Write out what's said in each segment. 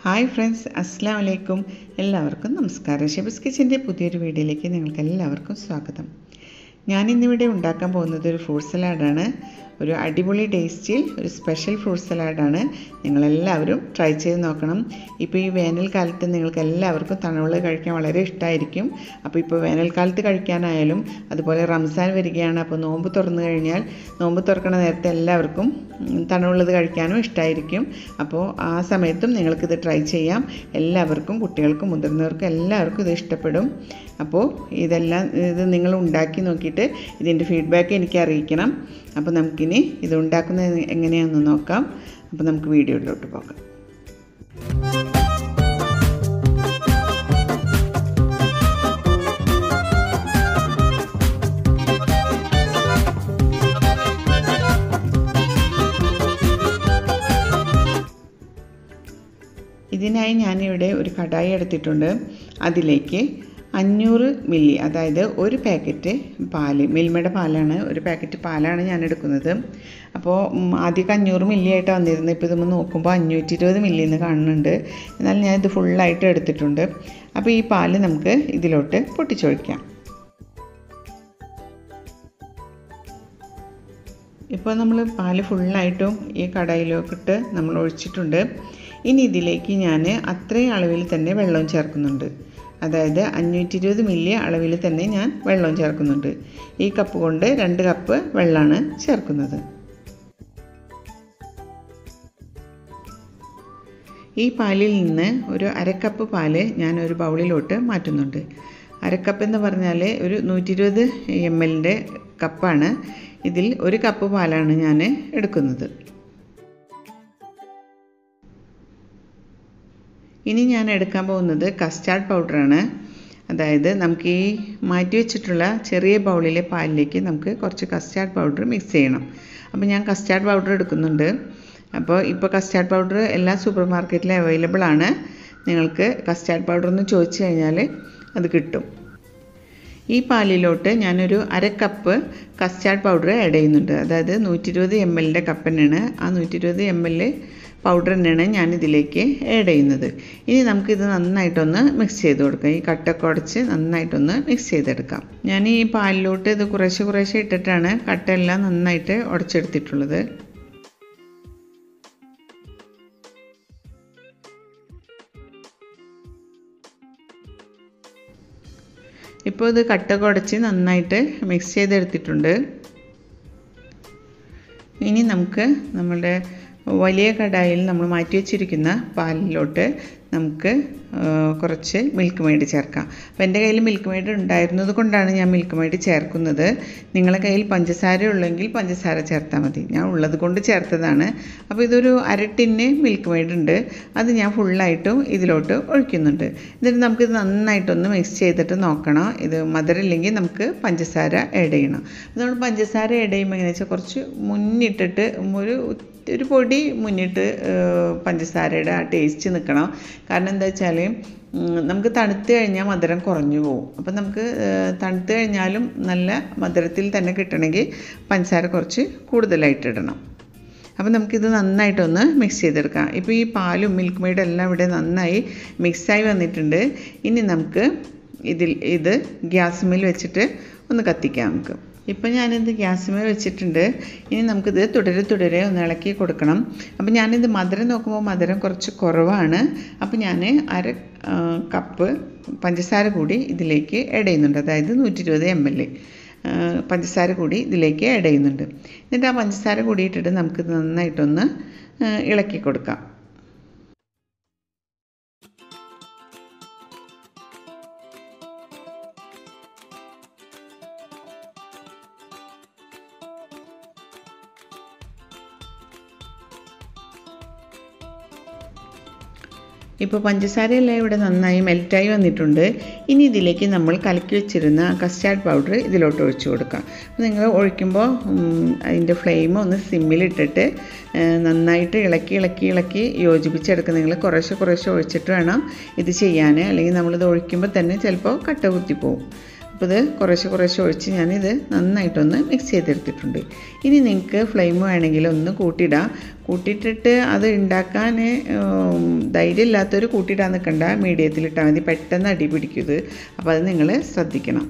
hi friends അസ്സാം വലൈക്കും എല്ലാവർക്കും നമസ്കാരം ഷെബിസ് കിച്ചൻ്റെ പുതിയൊരു വീഡിയോയിലേക്ക് നിങ്ങൾക്ക് എല്ലാവർക്കും സ്വാഗതം ഞാനിന്നിവിടെ ഉണ്ടാക്കാൻ പോകുന്നത് ഒരു ഫ്രൂട്ട് സലാഡാണ് ഒരു അടിപൊളി ടേസ്റ്റിൽ ഒരു സ്പെഷ്യൽ ഫ്രൂട്ട് സലാഡാണ് നിങ്ങളെല്ലാവരും ട്രൈ ചെയ്ത് നോക്കണം ഇപ്പോൾ ഈ വേനൽക്കാലത്ത് നിങ്ങൾക്ക് എല്ലാവർക്കും തണുവുള്ള കഴിക്കാൻ വളരെ ഇഷ്ടമായിരിക്കും അപ്പോൾ ഇപ്പോൾ വേനൽക്കാലത്ത് കഴിക്കാനായാലും അതുപോലെ റംസാൻ വരികയാണ് അപ്പോൾ നോമ്പ് തുറന്നു കഴിഞ്ഞാൽ നോമ്പ് തുറക്കണ നേരത്തെ എല്ലാവർക്കും തണുവുള്ളത് കഴിക്കാനും ഇഷ്ടമായിരിക്കും അപ്പോൾ ആ സമയത്തും നിങ്ങൾക്കിത് ട്രൈ ചെയ്യാം എല്ലാവർക്കും കുട്ടികൾക്കും മുതിർന്നവർക്കും എല്ലാവർക്കും ഇത് ഇഷ്ടപ്പെടും അപ്പോൾ ഇതെല്ലാം ഇത് നിങ്ങൾ ഉണ്ടാക്കി നോക്കിയിട്ട് ഇതിൻ്റെ ഫീഡ്ബാക്ക് എനിക്ക് അറിയിക്കണം അപ്പോൾ നമുക്കിനി ഇത് ഉണ്ടാക്കുന്നത് എങ്ങനെയാണെന്ന് നോക്കാം അപ്പോൾ നമുക്ക് വീഡിയോയിലോട്ട് പോകാം ഇതിനായി ഞാനിവിടെ ഒരു കടായി എടുത്തിട്ടുണ്ട് അതിലേക്ക് അഞ്ഞൂറ് മില്ലി അതായത് ഒരു പാക്കറ്റ് പാല് മിൽമയുടെ പാലാണ് ഒരു പാക്കറ്റ് പാലാണ് ഞാൻ എടുക്കുന്നത് അപ്പോൾ ആദ്യമൊക്കെ അഞ്ഞൂറ് മില്ലി ആയിട്ട് വന്നിരുന്നത് ഇപ്പോൾ ഇതൊന്ന് നോക്കുമ്പോൾ അഞ്ഞൂറ്റി ഇരുപത് മില്ലി എന്ന് കാണുന്നുണ്ട് എന്നാൽ ഞാൻ ഇത് ഫുള്ളായിട്ട് എടുത്തിട്ടുണ്ട് അപ്പോൾ ഈ പാല് നമുക്ക് ഇതിലോട്ട് പൊട്ടിച്ചൊഴിക്കാം ഇപ്പോൾ നമ്മൾ പാല് ഫുള്ളായിട്ടും ഈ കടായിലോക്കിട്ട് നമ്മൾ ഒഴിച്ചിട്ടുണ്ട് ഇനി ഇതിലേക്ക് ഞാൻ അത്രയും അളവിൽ തന്നെ വെള്ളം ചേർക്കുന്നുണ്ട് അതായത് അഞ്ഞൂറ്റി ഇരുപത് മില്ലി അളവിൽ തന്നെ ഞാൻ വെള്ളം ചേർക്കുന്നുണ്ട് ഈ കപ്പ് കൊണ്ട് രണ്ട് കപ്പ് വെള്ളമാണ് ചേർക്കുന്നത് ഈ പാലിൽ നിന്ന് ഒരു അരക്കപ്പ് പാല് ഞാൻ ഒരു ബൗളിലോട്ട് മാറ്റുന്നുണ്ട് അരക്കപ്പ് എന്ന് പറഞ്ഞാൽ ഒരു നൂറ്റി ഇരുപത് എം എല്ലിൻ്റെ കപ്പാണ് ഇതിൽ ഒരു കപ്പ് പാലാണ് ഞാൻ എടുക്കുന്നത് ഇനി ഞാൻ എടുക്കാൻ പോകുന്നത് കസ്റ്റാർഡ് പൗഡറാണ് അതായത് നമുക്ക് ഈ മാറ്റി വെച്ചിട്ടുള്ള ചെറിയ ബൗളിലെ പാലിലേക്ക് നമുക്ക് കുറച്ച് കസ്റ്റാർഡ് പൗഡർ മിക്സ് ചെയ്യണം അപ്പോൾ ഞാൻ കസ്റ്റാർഡ് പൗഡർ എടുക്കുന്നുണ്ട് അപ്പോൾ ഇപ്പോൾ കസ്റ്റാർഡ് പൗഡർ എല്ലാ സൂപ്പർ മാർക്കറ്റിലും അവൈലബിൾ ആണ് നിങ്ങൾക്ക് കസ്റ്റാർഡ് പൗഡർ എന്ന് ചോദിച്ചു കഴിഞ്ഞാൽ അത് കിട്ടും ഈ പാലിലോട്ട് ഞാനൊരു അര കപ്പ് കസ്റ്റാർഡ് പൗഡർ ആഡ് ചെയ്യുന്നുണ്ട് അതായത് നൂറ്റി ഇരുപത് എം എല്ലിൻ്റെ കപ്പ് തന്നെയാണ് ആ നൂറ്റി ഇരുപത് എം എൽ പൗഡർ തന്നെയാണ് ഞാൻ ഇതിലേക്ക് ആഡ് ചെയ്യുന്നത് ഇനി നമുക്കിത് നന്നായിട്ടൊന്ന് മിക്സ് ചെയ്ത് കൊടുക്കാം ഈ കട്ടൊക്കെ ഉടച്ച് നന്നായിട്ടൊന്ന് മിക്സ് ചെയ്തെടുക്കാം ഞാൻ ഈ പാലിലോട്ട് ഇത് കുറേശ്ശെ കുറേശ്ശെ ഇട്ടിട്ടാണ് കട്ടയെല്ലാം നന്നായിട്ട് ഉടച്ചെടുത്തിട്ടുള്ളത് ഇപ്പോൾ ഇത് കട്ട കുടച്ച് നന്നായിട്ട് മിക്സ് ചെയ്തെടുത്തിട്ടുണ്ട് ഇനി നമുക്ക് നമ്മളുടെ വലിയ കടായിൽ നമ്മൾ മാറ്റി വെച്ചിരിക്കുന്ന പാലിലോട്ട് നമുക്ക് കുറച്ച് മിൽക്ക് മെയ്ഡ് ചേർക്കാം അപ്പോൾ എൻ്റെ കയ്യിൽ മിൽക്ക് മെയ്ഡ് ഉണ്ടായിരുന്നത് കൊണ്ടാണ് ഞാൻ മിൽക്ക് മെയ്ഡ് ചേർക്കുന്നത് നിങ്ങളുടെ കയ്യിൽ പഞ്ചസാര ഉള്ളെങ്കിൽ പഞ്ചസാര ചേർത്താൽ മതി ഞാൻ ഉള്ളത് കൊണ്ട് ചേർത്തതാണ് അപ്പോൾ ഇതൊരു അര ടിന്ന് മിൽക്ക് മെയ്ഡ് ഉണ്ട് അത് ഞാൻ ഫുള്ളായിട്ടും ഇതിലോട്ട് ഒഴിക്കുന്നുണ്ട് എന്നിട്ട് നമുക്കിത് നന്നായിട്ടൊന്ന് മിക്സ് ചെയ്തിട്ട് നോക്കണം ഇത് മധുരമില്ലെങ്കിൽ നമുക്ക് പഞ്ചസാര ആഡ് ചെയ്യണം നമ്മൾ പഞ്ചസാര ആഡ് ചെയ്യുമ്പോൾ എങ്ങനെയാ വെച്ചാൽ കുറച്ച് മുന്നിട്ടിട്ട് ഒരു ഒരു പൊടി മുന്നിട്ട് പഞ്ചസാരയുടെ ആ ടേസ്റ്റ് നിൽക്കണം കാരണം എന്താ വെച്ചാൽ നമുക്ക് തണുത്ത് കഴിഞ്ഞാൽ മധുരം കുറഞ്ഞു പോകും അപ്പം നമുക്ക് തണുത്ത് കഴിഞ്ഞാലും നല്ല മധുരത്തിൽ തന്നെ കിട്ടണമെങ്കിൽ പഞ്ചസാര കുറച്ച് കൂടുതലായിട്ട് ഇടണം അപ്പോൾ നമുക്കിത് നന്നായിട്ടൊന്ന് മിക്സ് ചെയ്തെടുക്കാം ഇപ്പോൾ ഈ പാലും മിൽക്ക് മെയ്ഡും എല്ലാം ഇവിടെ നന്നായി മിക്സായി വന്നിട്ടുണ്ട് ഇനി നമുക്ക് ഇതിൽ ഇത് ഗ്യാസുമേൽ വെച്ചിട്ട് ഒന്ന് കത്തിക്കാം നമുക്ക് ഇപ്പം ഞാനിത് ഗ്യാസുമേൽ വെച്ചിട്ടുണ്ട് ഇനി നമുക്കിത് തുടരെ തുടരെ ഒന്ന് ഇളക്കി കൊടുക്കണം അപ്പം ഞാനിത് മധുരം നോക്കുമ്പോൾ മധുരം കുറച്ച് കുറവാണ് അപ്പം ഞാൻ അര കപ്പ് പഞ്ചസാര കൂടി ഇതിലേക്ക് ആഡ് ചെയ്യുന്നുണ്ട് അതായത് നൂറ്റി ഇരുപത് എം എൽ പഞ്ചസാര കൂടി ഇതിലേക്ക് ആഡ് ചെയ്യുന്നുണ്ട് എന്നിട്ട് ആ പഞ്ചസാര കൂടി ഇട്ടിട്ട് നമുക്കിത് നന്നായിട്ടൊന്ന് ഇളക്കി കൊടുക്കാം ഇപ്പോൾ പഞ്ചസാരയെല്ലാം ഇവിടെ നന്നായി മെൽറ്റായി വന്നിട്ടുണ്ട് ഇനി ഇതിലേക്ക് നമ്മൾ കലക്കി വെച്ചിരുന്ന കസ്റ്റാർഡ് പൗഡർ ഇതിലോട്ട് ഒഴിച്ചു കൊടുക്കാം അപ്പോൾ നിങ്ങൾ ഒഴിക്കുമ്പോൾ അതിൻ്റെ ഫ്ലെയിം ഒന്ന് സിമ്മിലിട്ടിട്ട് നന്നായിട്ട് ഇളക്കി ഇളക്കി ഇളക്കി യോജിപ്പിച്ചെടുക്കുക നിങ്ങൾ കുറേശ്ശെ കുറേശ്ശെ ഒഴിച്ചിട്ട് വേണം ഇത് ചെയ്യാൻ അല്ലെങ്കിൽ നമ്മളിത് ഒഴിക്കുമ്പോൾ തന്നെ ചിലപ്പോൾ കട്ട കുത്തിപ്പോവും അപ്പോൾ ഇത് കുറേശ്ശെ കുറേശ്ശെ ഒഴിച്ച് ഞാനിത് നന്നായിട്ടൊന്ന് മിക്സ് ചെയ്തെടുത്തിട്ടുണ്ട് ഇനി നിങ്ങൾക്ക് ഫ്ലെയിം വേണമെങ്കിൽ ഒന്ന് കൂട്ടിയിടാം കൂട്ടിയിട്ടിട്ട് അത് ഉണ്ടാക്കാൻ ധൈര്യമില്ലാത്തൊരു കൂട്ടിയിടാൻ നിൽക്കണ്ട മീഡിയത്തിലിട്ടാൽ മതി പെട്ടെന്ന് അടി പിടിക്കും ഇത് അപ്പോൾ അത് നിങ്ങൾ ശ്രദ്ധിക്കണം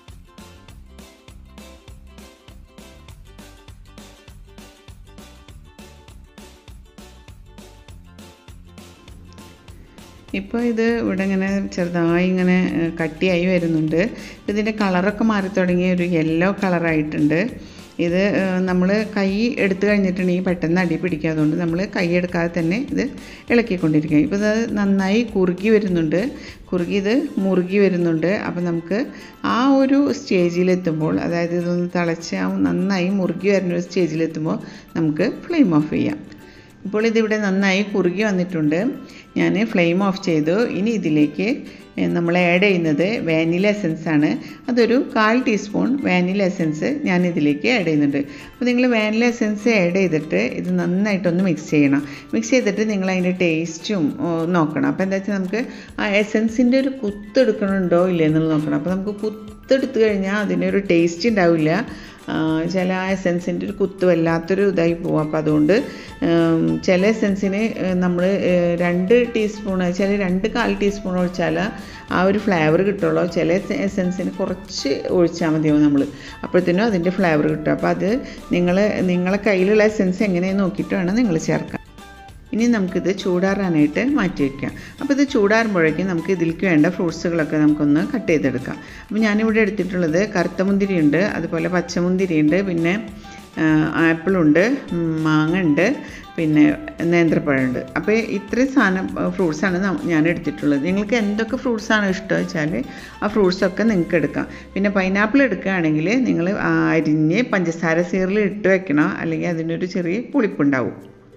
ഇപ്പോൾ ഇത് ഇവിടെ ഇങ്ങനെ ചെറുതായി ഇങ്ങനെ ഏഹ്, കട്ടിയായി വരുന്നുണ്ട് ഇതിൻ്റെ കളറൊക്കെ മാറി തുടങ്ങി ഒരു യെല്ലോ കളറായിട്ടുണ്ട് ഇത് നമ്മൾ കൈ എടുത്തു കഴിഞ്ഞിട്ടുണ്ടെങ്കിൽ പെട്ടെന്ന് അടി പിടിക്കുക അതുകൊണ്ട് നമ്മൾ കൈ എടുക്കാതെ തന്നെ ഇത് ഇളക്കിക്കൊണ്ടിരിക്കുക ഇപ്പോൾ ഇത് നന്നായി കുറുകി വരുന്നുണ്ട് കുറുകി ഇത് മുറുകി വരുന്നുണ്ട് അപ്പോൾ നമുക്ക് ആ ഒരു സ്റ്റേജിലെത്തുമ്പോൾ അതായത് ഇതൊന്ന് തിളച്ച് ആ നന്നായി മുറുകി വരുന്ന ഒരു സ്റ്റേജിലെത്തുമ്പോൾ നമുക്ക് ഫ്ലെയിം ഓഫ് ചെയ്യാം ഇപ്പോൾ ഇതിവിടെ നന്നായി കുറുകി വന്നിട്ടുണ്ട് ഞാൻ ഫ്ലെയിം ഓഫ് ചെയ്തു ഇനി ഇതിലേക്ക് നമ്മൾ ആഡ് ചെയ്യുന്നത് വാനില എസൻസ് ആണ് അതൊരു കാൽ ടീസ്പൂൺ വാനില എസൻസ് ഞാൻ ഇതിലേക്ക് ആഡ് ചെയ്യുന്നുണ്ട് അപ്പോൾ നിങ്ങൾ വാനില എസൻസ് ആഡ് ചെയ്തിട്ട് ഇത് നന്നായിട്ടൊന്ന് മിക്സ് ചെയ്യണം മിക്സ് ചെയ്തിട്ട് നിങ്ങൾ അതിൻ്റെ ടേസ്റ്റും നോക്കണം അപ്പോൾ എന്താ വെച്ചാൽ നമുക്ക് ആ എസൻസിൻ്റെ ഒരു കുത്തെടുക്കണുണ്ടോ ഇല്ലേ എന്നുള്ളത് നോക്കണം അപ്പോൾ നമുക്ക് കുത്തെടുത്ത് കഴിഞ്ഞാൽ അതിനൊരു ടേസ്റ്റ് ഉണ്ടാവില്ല ആ, ചില ആ എസെൻസിൻ്റെ ഒരു കുത്ത് വല്ലാത്തൊരു ഇതായി പോകും അപ്പോൾ അതുകൊണ്ട് ഉം, ചില എസെൻസിന് നമ്മൾ രണ്ട് ടീസ്പൂൺ ചില രണ്ട് കാൽ ടീസ്പൂൺ ഒഴിച്ചാൽ ആ ഒരു ഫ്ലേവർ കിട്ടുള്ളൂ ചില എസെൻസിന് കുറച്ച് ഒഴിച്ചാൽ മതിയാവും നമ്മൾ അപ്പോഴത്തേനും അതിൻ്റെ ഫ്ലേവർ കിട്ടും അപ്പോൾ അത് നിങ്ങൾ നിങ്ങളെ കയ്യിലുള്ള എസെൻസ് എങ്ങനെയെന്ന് നോക്കിയിട്ട് വേണം നിങ്ങൾ ചേർക്കാൻ ഇനി നമുക്കിത് ചൂടാറാനായിട്ട് മാറ്റി വയ്ക്കാം അപ്പോൾ ഇത് ചൂടാറുമ്പോഴേക്കും നമുക്ക് ഇതിലേക്ക് വേണ്ട ഫ്രൂട്ട്സുകളൊക്കെ നമുക്കൊന്ന് കട്ട് ചെയ്തെടുക്കാം അപ്പോൾ ഞാനിവിടെ എടുത്തിട്ടുള്ളത് കറുത്ത മുന്തിരിയുണ്ട് അതുപോലെ പച്ചമുന്തിരിയുണ്ട് പിന്നെ ആപ്പിളുണ്ട് മാങ്ങ ഉണ്ട് പിന്നെ നേന്ത്രപ്പഴമുണ്ട് അപ്പോൾ ഇത്രയും സാധനം ഫ്രൂട്ട്സാണ് ഞാൻ എടുത്തിട്ടുള്ളത് നിങ്ങൾക്ക് എന്തൊക്കെ ഫ്രൂട്ട്സാണ് ഇഷ്ടം വെച്ചാൽ ആ ഫ്രൂട്ട്സൊക്കെ നിങ്ങൾക്ക് എടുക്കാം പിന്നെ പൈനാപ്പിൾ എടുക്കുകയാണെങ്കിൽ നിങ്ങൾ അരിഞ്ഞ് പഞ്ചസാര സീറിൽ ഇട്ട് വെക്കണം അല്ലെങ്കിൽ അതിനൊരു ചെറിയ പുളിപ്പുണ്ടാവും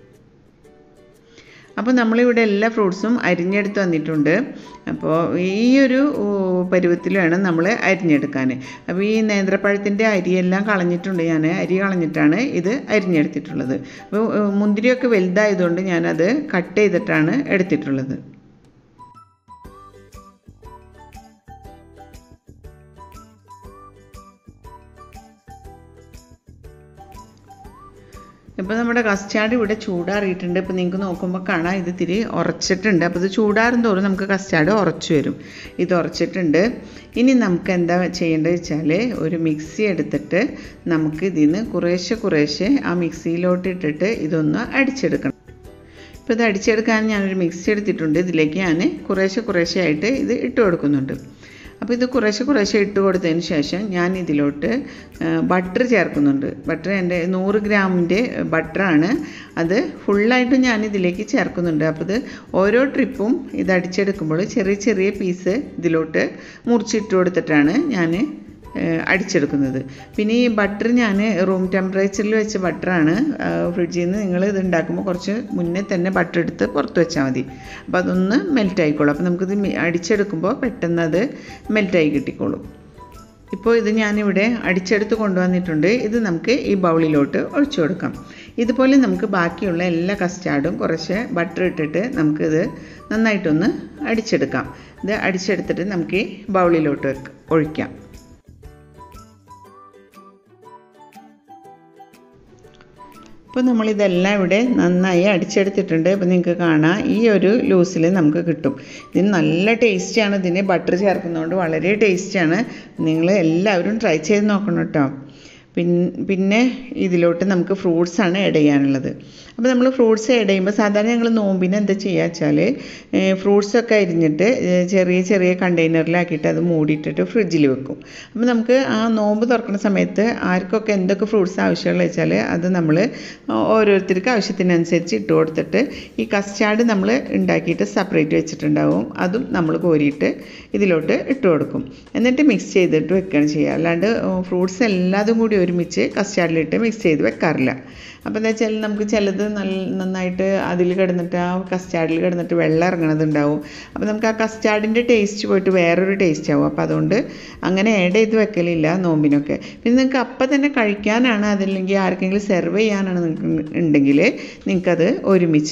അപ്പോൾ നമ്മളിവിടെ എല്ലാ ഫ്രൂട്ട്സും അരിഞ്ഞെടുത്ത് വന്നിട്ടുണ്ട് അപ്പോൾ ഈ ഒരു ഊ, പരുവത്തിൽ വേണം നമ്മൾ അരിഞ്ഞെടുക്കാൻ അപ്പോൾ ഈ നേന്ത്രപ്പഴത്തിൻ്റെ അരിയെല്ലാം കളഞ്ഞിട്ടുണ്ട് ഞാൻ അരി കളഞ്ഞിട്ടാണ് ഇത് അരിഞ്ഞെടുത്തിട്ടുള്ളത് അപ്പോൾ ഏ, മുന്തിരിയൊക്കെ വലുതായതുകൊണ്ട് ഞാനത് കട്ട് ചെയ്തിട്ടാണ് എടുത്തിട്ടുള്ളത് ഇപ്പോൾ നമ്മുടെ കസ്റ്റാർഡ് ഇവിടെ ചൂടാറിയിട്ടുണ്ട് ഇപ്പോൾ നിങ്ങൾക്ക് നോക്കുമ്പോൾ കാണാം ഇത് ഇത്തിരി ഉറച്ചിട്ടുണ്ട് അപ്പോൾ ഇത് ചൂടാറും തോറും നമുക്ക് കസ്റ്റാർഡ് ഉറച്ചു വരും ഇത് ഉറച്ചിട്ടുണ്ട് ഇനി നമുക്ക് എന്താ ചെയ്യേണ്ടത് വെച്ചാൽ ഒരു മിക്സി എടുത്തിട്ട് നമുക്ക് ഇതിൽ നിന്ന് കുറേശ്ശെ കുറേശ്ശെ ആ മിക്സിയിലോട്ട് ഇട്ടിട്ട് ഇതൊന്ന് അടിച്ചെടുക്കണം ഇപ്പോൾ ഇത് അടിച്ചെടുക്കാൻ ഞാനൊരു മിക്സി എടുത്തിട്ടുണ്ട് ഇതിലേക്ക് ഞാൻ കുറേശ്ശെ കുറേശ്ശെ ആയിട്ട് ഇത് ഇട്ട് കൊടുക്കുന്നുണ്ട് അപ്പോൾ ഇത് കുറേശ്ശെ കുറേശ്ശെ ഇട്ട് കൊടുത്തതിന് ശേഷം ഞാൻ ഇതിലോട്ട് ബട്ടർ ചേർക്കുന്നുണ്ട് ബട്ടർ എൻ്റെ നൂറ് ഗ്രാമിൻ്റെ ബട്ടറാണ് അത് ഫുള്ളായിട്ട് ഞാൻ ഇതിലേക്ക് ചേർക്കുന്നുണ്ട് അപ്പോൾ ഇത് ഓരോ ട്രിപ്പും ഇത് അടിച്ചെടുക്കുമ്പോൾ ചെറിയ ചെറിയ പീസ് ഇതിലോട്ട് മുറിച്ചിട്ട് കൊടുത്തിട്ടാണ് ഞാൻ അടിച്ചെടുക്കുന്നത് പിന്നെ ഈ ബട്ടർ ഞാൻ റൂം ടെമ്പറേച്ചറിൽ വെച്ച ബട്ടറാണ് ഫ്രിഡ്ജിൽ നിന്ന് നിങ്ങൾ ഇത് ഉണ്ടാക്കുമ്പോൾ കുറച്ച് മുന്നേ തന്നെ ബട്ടർ എടുത്ത് പുറത്ത് വെച്ചാൽ മതി അപ്പോൾ അതൊന്ന് മെൽറ്റ് ആയിക്കോളും അപ്പോൾ നമുക്കിത് മി- അടിച്ചെടുക്കുമ്പോൾ പെട്ടെന്ന് അത് മെൽറ്റായി കിട്ടിക്കോളും ഇപ്പോൾ ഇത് ഞാനിവിടെ അടിച്ചെടുത്ത് കൊണ്ടുവന്നിട്ടുണ്ട് ഇത് നമുക്ക് ഈ ബൗളിലോട്ട് ഒഴിച്ചു കൊടുക്കാം ഇതുപോലെ നമുക്ക് ബാക്കിയുള്ള എല്ലാ കസ്റ്റാർഡും കുറച്ച് ബട്ടർ ഇട്ടിട്ട് നമുക്കിത് നന്നായിട്ടൊന്ന് അടിച്ചെടുക്കാം ഇത് അടിച്ചെടുത്തിട്ട് നമുക്ക് ഈ ബൗളിലോട്ട് വെക്ക- ഒഴിക്കാം ഇപ്പോൾ നമ്മളിതെല്ലാം ഇവിടെ നന്നായി അടിച്ചെടുത്തിട്ടുണ്ട് ഇപ്പോൾ നിങ്ങൾക്ക് കാണാം ഈ ഒരു ലൂസിൽ നമുക്ക് കിട്ടും ഇതിന് നല്ല ടേസ്റ്റാണ് ഇതിന് ബട്ടർ ചേർക്കുന്നതുകൊണ്ട് വളരെ ടേസ്റ്റാണ് നിങ്ങൾ എല്ലാവരും ട്രൈ ചെയ്ത് നോക്കണം കേട്ടോ പിൻ- പിന്നെ ഇതിലോട്ട് നമുക്ക് ഫ്രൂട്ട്സാണ് ആഡ് ചെയ്യാനുള്ളത് അപ്പോൾ നമ്മൾ ഫ്രൂട്ട്സ് ആഡ് ചെയ്യുമ്പോൾ സാധാരണ ഞങ്ങൾ നോമ്പിന് എന്താ ചെയ്യുക വെച്ചാൽ ഫ്രൂട്ട്സൊക്കെ അരിഞ്ഞിട്ട് ഏഹ് ചെറിയ ചെറിയ കണ്ടെയ്നറിലാക്കിയിട്ട് അത് മൂടിയിട്ടിട്ട് ഫ്രിഡ്ജിൽ വെക്കും അപ്പോൾ നമുക്ക് ആ നോമ്പ് തുറക്കുന്ന സമയത്ത് ആർക്കൊക്കെ എന്തൊക്കെ ഫ്രൂട്ട്സ് ആവശ്യമുള്ള വെച്ചാൽ അത് നമ്മൾ ഓരോരുത്തർക്ക് ആവശ്യത്തിനനുസരിച്ച് ഇട്ട് കൊടുത്തിട്ട് ഈ കസ്റ്റാർഡ് നമ്മൾ ഉണ്ടാക്കിയിട്ട് സെപ്പറേറ്റ് വെച്ചിട്ടുണ്ടാവും അതും നമ്മൾ കോരിയിട്ട് ഇതിലോട്ട് ഇട്ട് കൊടുക്കും എന്നിട്ട് മിക്സ് ചെയ്തിട്ട് വെക്കുകയാണ് ചെയ്യുക അല്ലാണ്ട് ഫ്രൂട്ട്സ് എല്ലാതും കൂടി ഒരുമിച്ച് കസ്റ്റാർഡിലിട്ട് മിക്സ് ചെയ്ത് വെക്കാറില്ല അപ്പോൾ എന്താ വെച്ചാൽ നമുക്ക് ചിലത് നല്ല നന്നായിട്ട് അതിൽ കിടന്നിട്ട് ആ കസ്റ്റാർഡിൽ കിടന്നിട്ട് വെള്ളം ഇറങ്ങണതുണ്ടാവും അപ്പോൾ നമുക്ക് ആ കസ്റ്റാർഡിൻ്റെ ടേസ്റ്റ് പോയിട്ട് വേറൊരു ടേസ്റ്റ് ആവും അപ്പോൾ അതുകൊണ്ട് അങ്ങനെ ആഡ് ചെയ്ത് വെക്കലില്ല നോമ്പിനൊക്കെ പിന്നെ നിങ്ങൾക്ക് അപ്പം തന്നെ കഴിക്കാനാണ് അതല്ലെങ്കിൽ ആർക്കെങ്കിലും സെർവ് ചെയ്യാനാണ് നിങ്ങൾക്ക് ഉണ്ടെങ്കിൽ നിങ്ങൾക്കത് ഒരുമിച്ച്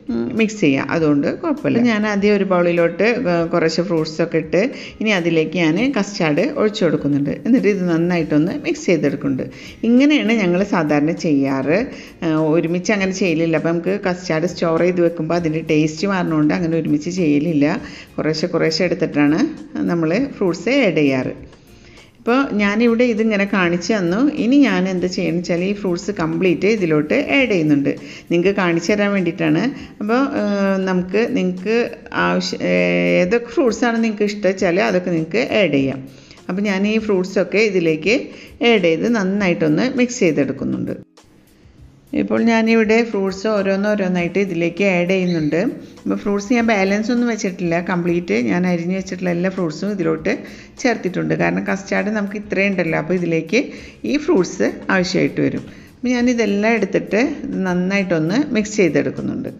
മിക്സ് ചെയ്യാം അതുകൊണ്ട് കുഴപ്പമില്ല ഞാൻ ആദ്യം ഒരു ബൗളിലോട്ട് കുറച്ച് ഫ്രൂട്ട്സൊക്കെ ഇട്ട് ഇനി അതിലേക്ക് ഞാൻ കസ്റ്റാർഡ് ഒഴിച്ചു കൊടുക്കുന്നുണ്ട് എന്നിട്ട് ഇത് നന്നായിട്ടൊന്ന് മിക്സ് ചെയ്തെടുക്കുന്നുണ്ട് ഇങ്ങനെയാണ് ഞങ്ങൾ സാധാരണ ചെയ്യാറ് ഒരുമിച്ച് അങ്ങനെ ചെയ്യലില്ല അപ്പോൾ നമുക്ക് കസ്റ്റാർഡ് സ്റ്റോർ ചെയ്ത് വെക്കുമ്പോൾ അതിൻ്റെ ടേസ്റ്റ് മാറുന്നതുകൊണ്ട് അങ്ങനെ ഒരുമിച്ച് ചെയ്യലില്ല കുറേശ്ശെ കുറേശ്ശെ എടുത്തിട്ടാണ് നമ്മൾ ഫ്രൂട്ട്സ് ആഡ് ചെയ്യാറ് ഇപ്പോൾ ഞാനിവിടെ ഇതിങ്ങനെ കാണിച്ചു തന്നു ഇനി ഞാൻ എന്ത് ചെയ്യുന്നത് വെച്ചാൽ ഈ ഫ്രൂട്ട്സ് കംപ്ലീറ്റ് ഇതിലോട്ട് ആഡ് ചെയ്യുന്നുണ്ട് നിങ്ങൾക്ക് കാണിച്ചു തരാൻ വേണ്ടിയിട്ടാണ് അപ്പോൾ നമുക്ക് നിങ്ങൾക്ക് ആവശ്യം ഏതൊക്കെ ഫ്രൂട്ട്സാണ് നിങ്ങൾക്ക് ഇഷ്ടം വെച്ചാൽ അതൊക്കെ നിങ്ങൾക്ക് ആഡ് ചെയ്യാം അപ്പോൾ ഞാൻ ഈ ഫ്രൂട്ട്സൊക്കെ ഇതിലേക്ക് ആഡ് ചെയ്ത് നന്നായിട്ടൊന്ന് മിക്സ് ചെയ്തെടുക്കുന്നുണ്ട് ഇപ്പോൾ ഞാനിവിടെ ഫ്രൂട്ട്സ് ഓരോന്നോരോന്നായിട്ട് ഇതിലേക്ക് ആഡ് ചെയ്യുന്നുണ്ട് അപ്പോൾ ഫ്രൂട്ട്സ് ഞാൻ ബാലൻസ് ഒന്നും വെച്ചിട്ടില്ല കംപ്ലീറ്റ് ഞാൻ അരിഞ്ഞ് വെച്ചിട്ടുള്ള എല്ലാ ഫ്രൂട്ട്സും ഇതിലോട്ട് ചേർത്തിട്ടുണ്ട് കാരണം കസ്റ്റാർഡ് നമുക്ക് ഇത്രയും ഉണ്ടല്ലോ അപ്പോൾ ഇതിലേക്ക് ഈ ഫ്രൂട്ട്സ് ആവശ്യമായിട്ട് വരും അപ്പോൾ ഞാനിതെല്ലാം എടുത്തിട്ട് നന്നായിട്ടൊന്ന് മിക്സ് ചെയ്തെടുക്കുന്നുണ്ട്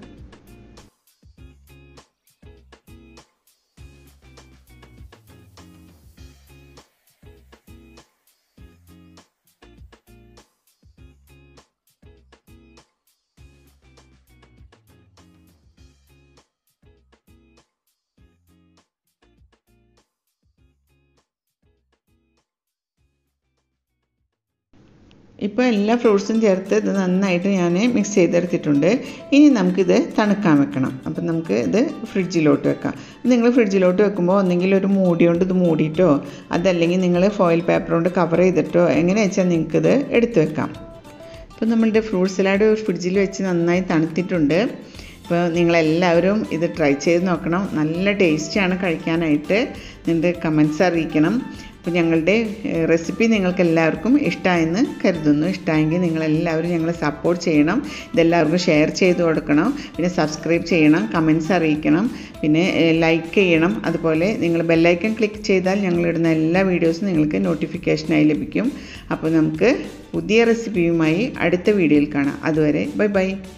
ഇപ്പോൾ എല്ലാ ഫ്രൂട്ട്സും ചേർത്ത് ഇത് നന്നായിട്ട് ഞാൻ മിക്സ് ചെയ്തെടുത്തിട്ടുണ്ട് ഇനി നമുക്കിത് തണുക്കാൻ വെക്കണം അപ്പം നമുക്ക് ഇത് ഫ്രിഡ്ജിലോട്ട് വെക്കാം നിങ്ങൾ ഫ്രിഡ്ജിലോട്ട് വെക്കുമ്പോൾ ഒന്നെങ്കിൽ ഒരു മൂടി കൊണ്ട് ഇത് മൂടിയിട്ടോ അതല്ലെങ്കിൽ നിങ്ങൾ ഫോയിൽ പേപ്പർ കൊണ്ട് കവർ ചെയ്തിട്ടോ എങ്ങനെ വെച്ചാൽ നിങ്ങൾക്കിത് എടുത്ത് വെക്കാം അപ്പോൾ നമ്മളുടെ ഫ്രൂട്ട് സലാഡ് ഫ്രിഡ്ജിൽ വെച്ച് നന്നായി തണുത്തിട്ടുണ്ട് അപ്പോൾ നിങ്ങളെല്ലാവരും ഇത് ട്രൈ ചെയ്ത് നോക്കണം നല്ല ടേസ്റ്റിയാണ് കഴിക്കാനായിട്ട് നിങ്ങളുടെ കമൻസ് അറിയിക്കണം അപ്പോൾ ഞങ്ങളുടെ റെസിപ്പി നിങ്ങൾക്ക് എല്ലാവർക്കും ഇഷ്ടമായെന്ന് കരുതുന്നു ഇഷ്ടമായെങ്കിൽ നിങ്ങളെല്ലാവരും ഞങ്ങളെ സപ്പോർട്ട് ചെയ്യണം ഇതെല്ലാവർക്കും ഷെയർ ചെയ്ത് കൊടുക്കണം പിന്നെ സബ്സ്ക്രൈബ് ചെയ്യണം കമൻസ് അറിയിക്കണം പിന്നെ ലൈക്ക് ചെയ്യണം അതുപോലെ നിങ്ങൾ ബെല്ലൈക്കൺ ക്ലിക്ക് ചെയ്താൽ ഞങ്ങളിടുന്ന എല്ലാ വീഡിയോസും നിങ്ങൾക്ക് നോട്ടിഫിക്കേഷനായി ലഭിക്കും അപ്പോൾ നമുക്ക് പുതിയ റെസിപ്പിയുമായി അടുത്ത വീഡിയോയിൽ കാണാം അതുവരെ ബൈ ബൈ